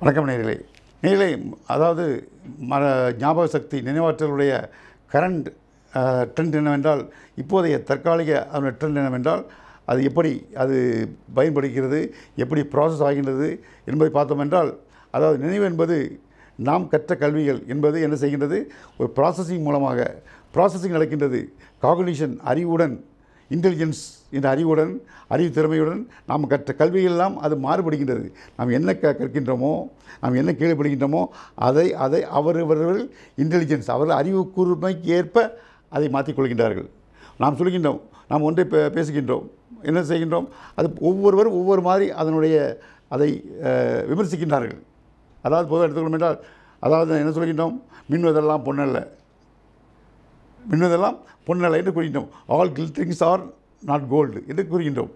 வணக்கம் நேர்களே நேர்களே அதாவது மர ஞாபக சக்தி நினைவாற்றலுடைய கரண்ட் ட்ரெண்ட் என்னவென்றால் இப்போதைய தற்காலிக அதனுடைய ட்ரெண்ட் என்னவென்றால் அது எப்படி அது பயன்படுகிறது எப்படி ப்ராசஸ் ஆகின்றது என்பதை பார்த்தோம் என்றால் அதாவது நினைவு என்பது நாம் கற்ற கல்விகள் என்பது என்ன செய்கின்றது ஒரு ப்ராசஸிங் மூலமாக ப்ராசஸிங் நடக்கின்றது காகுனிஷன் அறிவுடன் இன்டெலிஜென்ஸ் என்ற அறிவுடன் அறிவு திறமையுடன் நாம் கற்ற கல்வியெல்லாம் அது மாறுபடுகின்றது நாம் என்ன க கற்கின்றோமோ நாம் என்ன கேள்விப்படுகின்றோமோ அதை அதை அவரவர்கள் இன்டெலிஜென்ஸ் அவர்கள் அறிவு கூர்மைக்கு ஏற்ப அதை மாற்றிக்கொள்கின்றார்கள் நாம் சொல்கின்றோம் நாம் ஒன்றை பே பேசுகின்றோம் என்ன செய்கின்றோம் அது ஒவ்வொருவரும் ஒவ்வொரு மாதிரி அதனுடைய அதை அஹ், விமர்சிக்கின்றார்கள் அதாவது பொதுவாக எடுத்துக்கொள்ளும் என்றால் அதாவது என்ன சொல்கின்றோம் மின்வதெல்லாம் பொன்னல்ல மின்வதெல்லாம் பொன்னல்ல என்று கூறுகின்றோம் all glitterings are not gold என்று கூறுகின்றோம்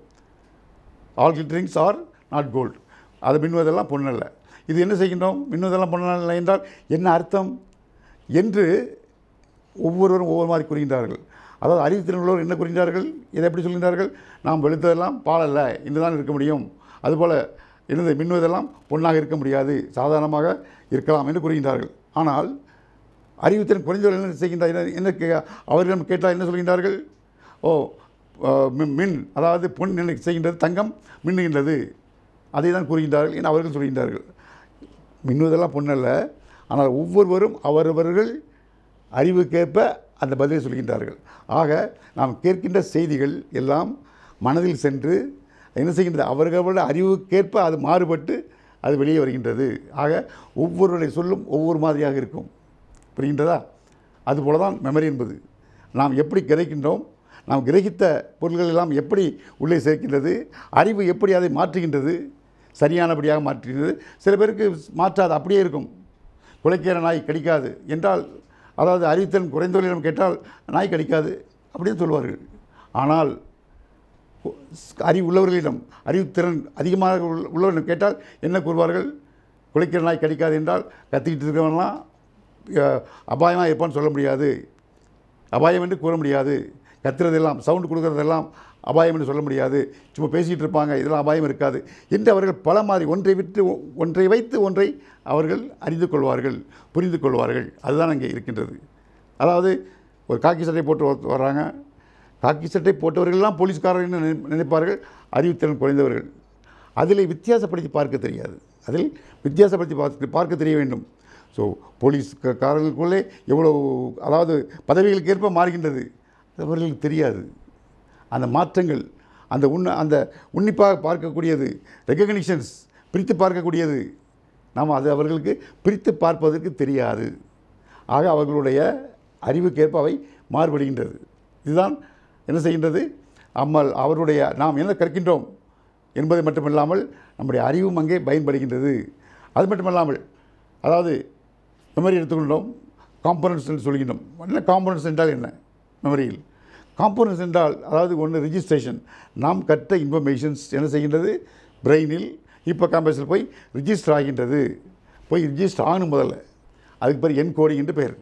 all glitterings are not gold அது மின்வதெல்லாம் பொன்னல்ல இது என்ன செய்கின்றோம் மின்வதெல்லாம் பொன்னல்ல என்றால் என்ன அர்த்தம் என்று ஒவ்வொருவரும் ஒவ்வொரு மாதிரி கூறுகின்றார்கள் அதாவது அறிவுத்திறனுள்ளவர் என்ன கூறுகின்றார்கள் இதை எப்படி சொல்கின்றார்கள் நாம் வெளுத்ததெல்லாம் பாலல்ல இன்று தான் இருக்க முடியும் அதுபோல் என்னது மின்வதெல்லாம் பொன்னாக இருக்க முடியாது சாதாரணமாக இருக்கலாம் என்று கூறுகின்றார்கள் ஆனால் அறிவுத்திறன் குறைந்தவர்கள் என்ன செய்கின்றார் என்ன- என்ன கே அவர்களிடம் கேட்டால் என்ன சொல்கின்றார்கள் ஓ அஹ், மி- மின் அதாவது பொன் என்ன செய்கின்றது தங்கம் மின்னுகின்றது அதை தான் கூறுகின்றார்கள் என்று அவர்கள் சொல்கின்றார்கள் மின்னுவதெல்லாம் பொன்னல்ல ஆனால் ஒவ்வொருவரும் அவரவர்கள் அறிவுக்கேற்ப அந்த பதிலை சொல்கின்றார்கள் ஆக நாம் கேட்கின்ற செய்திகள் எல்லாம் மனதில் சென்று என்ன செய்கின்றது அவர்களுடைய அறிவுக்கேற்ப அது மாறுபட்டு அது வெளியே வருகின்றது ஆக ஒவ்வொருவருடைய சொல்லும் ஒவ்வொரு மாதிரியாக இருக்கும் புரிகின்றதா அதுபோல தான் மெமரி என்பது நாம் எப்படி கிரகிக்கின்றோம் நாம் கிரகித்த பொருள்கள் எல்லாம் எப்படி உள்ளே சேர்க்கின்றது அறிவு எப்படி அதை மாற்றுகின்றது சரியானபடியாக மாற்றுகின்றது சில பேருக்கு மாற்றாது அப்படியே இருக்கும் குலைக்கிற நாய் கடிக்காது என்றால் அதாவது அறிவுத்திறன் குறைந்தவர்களிடம் கேட்டால் நாய் கடிக்காது அப்படின்னு சொல்வார்கள் ஆனால் அறிவு உள்ளவர்களிடம் அறிவுத்திறன் அதிகமாக உள்ள- உள்ளவர்களிடம் கேட்டால் என்ன கூறுவார்கள் குலைக்கிற நாய் கடிக்காது என்றால் கத்திக்கிட்டு இருக்கிறவன்லாம் அஹ், அபாயமாக இருப்பான்னு சொல்ல முடியாது அபாயம் என்று கூற முடியாது கத்துறதெல்லாம் சவுண்டு கொடுக்குறதெல்லாம் அபாயம் என்று சொல்ல முடியாது சும்மா பேசிகிட்டு இருப்பாங்க இதெல்லாம் அபாயம் இருக்காது என்று அவர்கள் பல மாதிரி ஒன்றை விட்டு ஒ- ஒன்றை வைத்து ஒன்றை அவர்கள் அறிந்து கொள்வார்கள் புரிந்து கொள்வார்கள் அதுதான் அங்கே இருக்கின்றது அதாவது ஒரு காக்கி சட்டை போட்டு ஒருத்தர் வர்றாங்க காக்கி சட்டை போட்டவர்கள்லாம் போலீஸ்காரர் என்று நினை- நினைப்பார்கள் அறிவுத்திறன் குறைந்தவர்கள் அதில் வித்தியாசப்படுத்தி பார்க்க தெரியாது அதில் வித்தியாசப்படுத்தி பார்க்க பார்க்க தெரிய வேண்டும் ஸோ போலீஸ் க- காரர்களுக்குள்ளே எவ்வளோ அதாவது பதவிகளுக்கு ஏற்ப மாறுகின்றது அது அவர்களுக்கு தெரியாது அந்த மாற்றங்கள் அந்த உன்ன அந்த உன்னிப்பாக பார்க்கக்கூடியது ரெகக்னிஷன்ஸ் பிரித்து பார்க்கக்கூடியது நாம் அது அவர்களுக்கு பிரித்து பார்ப்பதற்கு தெரியாது ஆக அவர்களுடைய அறிவுக்கேற்ப அவை மாறுபடுகின்றது இதுதான் என்ன செய்கின்றது அம்மல் அவருடைய நாம் என்ன கற்கின்றோம் என்பது மட்டுமல்லாமல் நம்முடைய அறிவும் அங்கே பயன்படுகின்றது அது மட்டுமல்லாமல் அதாவது மெமரி எடுத்துக்கொண்டோம் காம்பனன்ஸ் என்று சொல்கின்றோம் என்ன காம்பனன்ஸ் என்றால் என்ன மெமரியில் காம்பனன்ஸ் என்றால் அதாவது ஒன்று ரிஜிஸ்ட்ரேஷன் நாம் கற்ற இன்ஃபர்மேஷன்ஸ் என்ன செய்கின்றது பிரெயினில் இப்போ காம்பஸில் போய் ரிஜிஸ்டர் ஆகின்றது போய் ரிஜிஸ்டர் ஆகணும் முதல்ல அதுக்கு பிறகு என் கோடிங் என்று பெயர்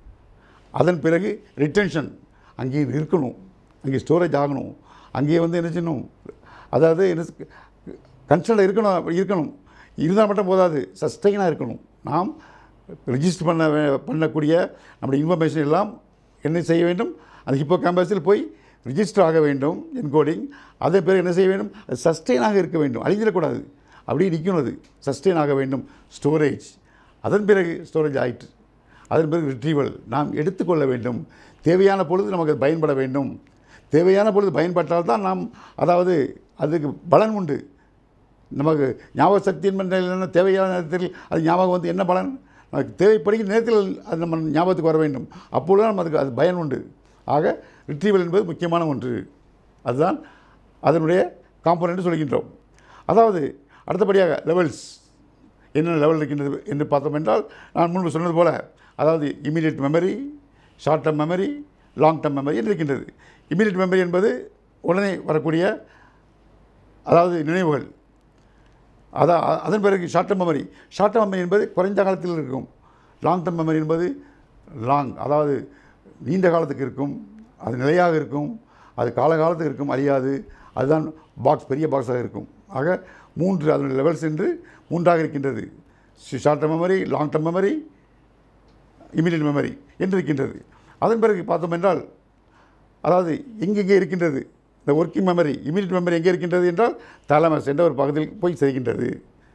அதன் பிறகு ரிட்டென்ஷன் அங்கே இருக்கணும் அங்கே ஸ்டோரேஜ் ஆகணும் அங்கேயே வந்து என்ன செய்யணும் அதாவது என்ன கன்சல்ட் இருக்கணும் இருக்கணும் இருந்தால் மட்டும் போதாது சஸ்டெயினாக இருக்கணும் நாம் ரிஜிஸ்டர் பண்ண வே- பண்ணக்கூடிய நம்முடைய இன்ஃபர்மேஷன் எல்லாம் என்ன செய்ய வேண்டும் அந்த ஹிப்போ கேம்பஸில் போய் ரிஜிஸ்டர் ஆக வேண்டும் என்கோடிங் அதன் பிறகு என்ன செய்ய வேண்டும் அது சஸ்டெயினாக இருக்க வேண்டும் அழிஞ்சிடக்கூடாது அப்படியே நிற்கணும் அது சஸ்டெயின் ஆக வேண்டும் ஸ்டோரேஜ் அதன் பிறகு ஸ்டோரேஜ் ஆயிற்று அதன் பிறகு ரிட்ரீவல் நாம் எடுத்துக்கொள்ள வேண்டும் தேவையான பொழுது நமக்கு அது பயன்பட வேண்டும் தேவையான பொழுது பயன்பட்டால் தான் நாம் அதாவது அதுக்கு பலன் உண்டு நமக்கு ஞாபக சக்தி என்பது என்ன தேவையான நேரத்தில் அது ஞாபகம் வந்து என்ன பலன் நமக்கு தேவைப்படுகிற நேரத்தில் அது நம்ம ஞாபகத்துக்கு வர வேண்டும் அப்பொழுது தான் நமக்கு அது பயன் உண்டு ஆக ரிட்ரீவல் என்பது முக்கியமான ஒன்று அதுதான் அதனுடைய காம்பனண்ட் சொல்கின்றோம் அதாவது அடுத்தபடியாக லெவல்ஸ் என்னென்ன லெவல் இருக்கின்றது என்று பார்த்தோம் என்றால் நான் முன்பு சொன்னது போல அதாவது immediate memory short term memory long term memory என்று இருக்கின்றது இமீடியட் மெமரி என்பது உடனே வரக்கூடிய அதாவது நினைவுகள் அதான் அ- அதன் பிறகு short term memory short term memory என்பது குறைந்த காலத்தில் இருக்கும் லாங் டேர்ம் மெமரி என்பது லாங் அதாவது நீண்ட காலத்துக்கு இருக்கும் அது நிலையாக இருக்கும் அது காலகாலத்துக்கு இருக்கும் அழியாது அதுதான் பாக்ஸ் பெரிய பாக்ஸாக இருக்கும் ஆக மூன்று அதனுடைய லெவல்ஸ் என்று மூன்றாக இருக்கின்றது short term memory long term memory immediate memory என்று இருக்கின்றது அதன் பிறகு பார்த்தோம் என்றால் அதாவது எங்கெங்கே இருக்கின்றது இந்த ஒர்க்கிங் மெமரி இமீடியட் மெமரி எங்கே இருக்கின்றது என்றால் தலமஸ் என்ற ஒரு பகுதியில் போய் செய்கின்றது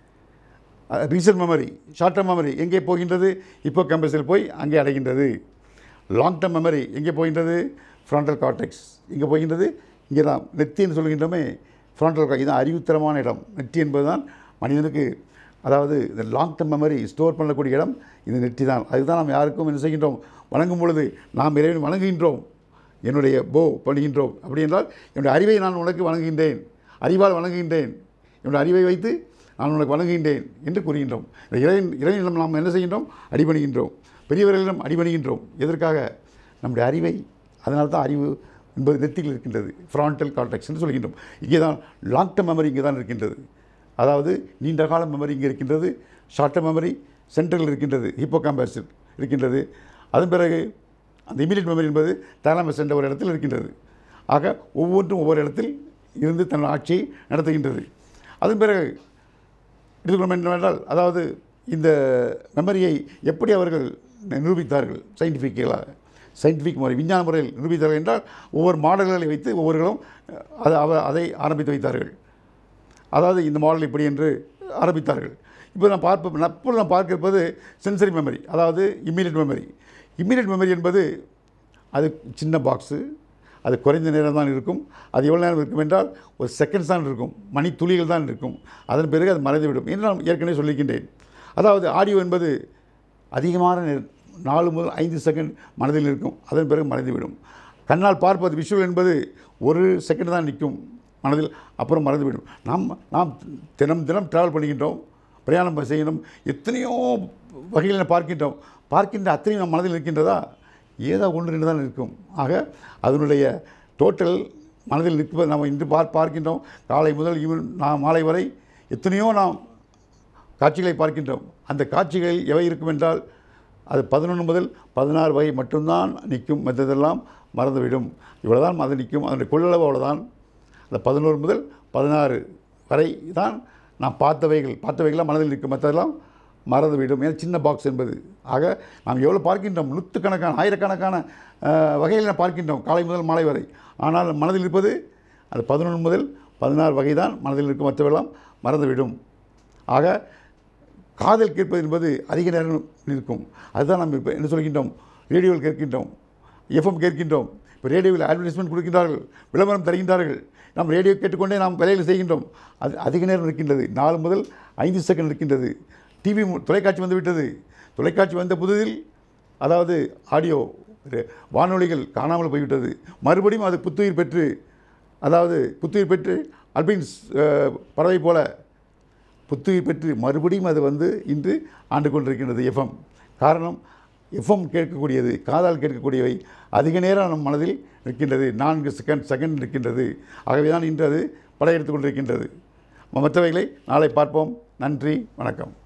recent memory short term memory எங்கே போகின்றது இப்போ கேம்பஸில் போய் அங்கே அடைகின்றது லாங் டர்ம் மெமரி எங்கே போகின்றது ஃப்ராண்டல் கார்டெக்ஸ் எங்கே போகின்றது இங்கே தான் நெத்தின்னு சொல்கின்றோமே ஃப்ராண்டல் கார்டெக்ஸ் இதுதான் அறிவுத்தரமான இடம் நெற்றி என்பது தான் மனிதனுக்கு அதாவது இந்த லாங் டர்ம் மெமரி ஸ்டோர் பண்ணக்கூடிய இடம் இது நெற்றி தான் அதுதான் நாம் யாருக்கும் என்ன செய்கின்றோம் வணங்கும் பொழுது நாம் இறைவன் வணங்குகின்றோம் என்னுடைய போ பண்ணுகின்றோம் அப்படி என்றால் என்னுடைய அறிவை நான் உனக்கு வணங்குகின்றேன் அறிவால் வணங்குகின்றேன் என்னுடைய அறிவை வைத்து நான் உனக்கு வணங்குகின்றேன் என்று கூறுகின்றோம் இந்த இறைவன் இறைவனிடம் நாம் என்ன செய்கின்றோம் அடிபணிகின்றோம் பெரியவர்களிடம் அடிபணிகின்றோம் எதற்காக நம்முடைய அறிவை அதனால தான் அறிவு என்பது நெத்தியில் இருக்கின்றது ஃப்ராண்டல் கார்டெக்ஸ் என்று சொல்கின்றோம் இங்கே தான் லாங் டர்ம் மெமரி இங்கே தான் இருக்கின்றது அதாவது நீண்ட கால மெமரி இங்கே இருக்கின்றது ஷார்ட் டர்ம் மெமரி சென்ட்ரல் இருக்கின்றது ஹிப்போ கேம்பஸில் இருக்கின்றது அதன் பிறகு அந்த இமீடியட் மெமரி என்பது தாலமஸ் என்ற ஒரு இடத்தில் இருக்கின்றது ஆக ஒவ்வொன்றும் ஒவ்வொரு இடத்தில் இருந்து தன் ஆட்சியை நடத்துகின்றது அதன் பிறகு எடுத்துக்கொள்ள என்னவென்றால் அதாவது இந்த மெமரியை எப்படி அவர்கள் நிரூபித்தார்கள் சயின்டிஃபிக்கலாக சயின்டிஃபிக் முறை விஞ்ஞான முறையில் நிரூபித்தார்கள் என்றால் ஒவ்வொரு மாடல்களை வைத்து ஒவ்வொருகளும் அதை அவ- அதை ஆரம்பித்து வைத்தார்கள் அதாவது இந்த மாடல் இப்படி என்று ஆரம்பித்தார்கள் இப்போ நான் பார்ப்ப இப்போ நான் பார்க்க இருப்பது சென்சரி மெமரி அதாவது இம்மீடியட் மெமரி இம்மீடியட் மெமரி என்பது அது சின்ன பாக்ஸு அது குறைந்த நேரம் தான் இருக்கும் அது எவ்வளோ நேரம் இருக்கும் என்றால் ஒரு செகண்ட்ஸ் தான் இருக்கும் மணி துளிகள் தான் இருக்கும் அதன் பிறகு அது மறைந்துவிடும் என்று நான் ஏற்கனவே சொல்லியிருக்கின்றேன் அதாவது ஆடியோ என்பது அதிகமான நேரம் நாலு முதல் ஐந்து செகண்ட் மனதில் இருக்கும் அதன் பிறகு மறைந்துவிடும் கண்ணால் பார்ப்பது விஷுவல் என்பது ஒரு செகண்ட் தான் நிற்கும் மனதில் அப்புறம் மறந்துவிடும் நாம் நாம் தினம் தினம் ட்ராவல் பண்ணுகின்றோம் பிரயாணம் செய்யணும் எத்தனையோ வகையில் பார்க்கின்றோம் பார்க்கின்ற அத்தனையும் நம் மனதில் இருக்கின்றதா ஏதோ ஒன்று ரெண்டு தான் இருக்கும் ஆக அதனுடைய டோட்டல் மனதில் நிற்பது நாம் இன்று பார் பார்க்கின்றோம் காலை முதல் ஈவன் நான் மாலை வரை எத்தனையோ நாம் காட்சிகளை பார்க்கின்றோம் அந்த காட்சிகளில் எவை இருக்கும் என்றால் அது பதினொன்று முதல் பதினாறு வகை மட்டும்தான் நிற்கும் மற்றதெல்லாம் மறந்துவிடும் இவ்வளவுதான் அது நிற்கும் அதனுடைய கொள்ளளவு அவ்வளோதான் அந்த பதினோரு முதல் பதினாறு வரை தான் நாம் பார்த்தவைகள் பார்த்தவைகள்லாம் மனதில் நிற்கும் மற்றதெல்லாம் மறந்துவிடும் ஏன்னா சின்ன பாக்ஸ் என்பது ஆக நாம் எவ்வளோ பார்க்கின்றோம் நூற்றுக்கணக்கான ஆயிரக்கணக்கான அஹ், வகையில் நாம் பார்க்கின்றோம் காலை முதல் மாலை வரை ஆனால் மனதில் இருப்பது அது பதினொன்று முதல் பதினாறு வகை தான் மனதில் இருக்கும் மற்றவெல்லாம் மறந்துவிடும் ஆக காதல் கேட்பது என்பது அதிக நேரம் இருக்கும் அதுதான் நம்ம இப்போ என்ன சொல்கின்றோம் ரேடியோவில் கேட்கின்றோம் எஃப்எம் கேட்கின்றோம் இப்போ ரேடியோவில் அட்வர்டைஸ்மெண்ட் கொடுக்கின்றார்கள் விளம்பரம் தருகின்றார்கள் நாம் ரேடியோ கேட்டுக்கொண்டே நாம் வேலையில் செய்கின்றோம் அது அதிக நேரம் இருக்கின்றது நாலு முதல் ஐந்து செகண்ட் இருக்கின்றது டிவி தொலைக்காட்சி வந்து விட்டது தொலைக்காட்சி வந்த புதிதில் அதாவது ஆடியோ ரெ- வானொலிகள் காணாமல் போய்விட்டது மறுபடியும் அது புத்துயிர் பெற்று அதாவது புத்துயிர் பெற்று அல்பின்ஸ் அஹ், பறவை போல புத்துயிர் பெற்று மறுபடியும் அது வந்து இன்று ஆண்டு கொண்டிருக்கின்றது எஃப்எம் காரணம் எஃப்எம் கேட்கக்கூடியது காதால் கேட்கக்கூடியவை அதிக நேரம் நம் மனதில் இருக்கின்றது நான்கு செகண்ட் செகண்ட் இருக்கின்றது ஆகவே தான் இன்று அது படையெடுத்து கொண்டிருக்கின்றது மற்றவைகளை நாளை பார்ப்போம் நன்றி வணக்கம்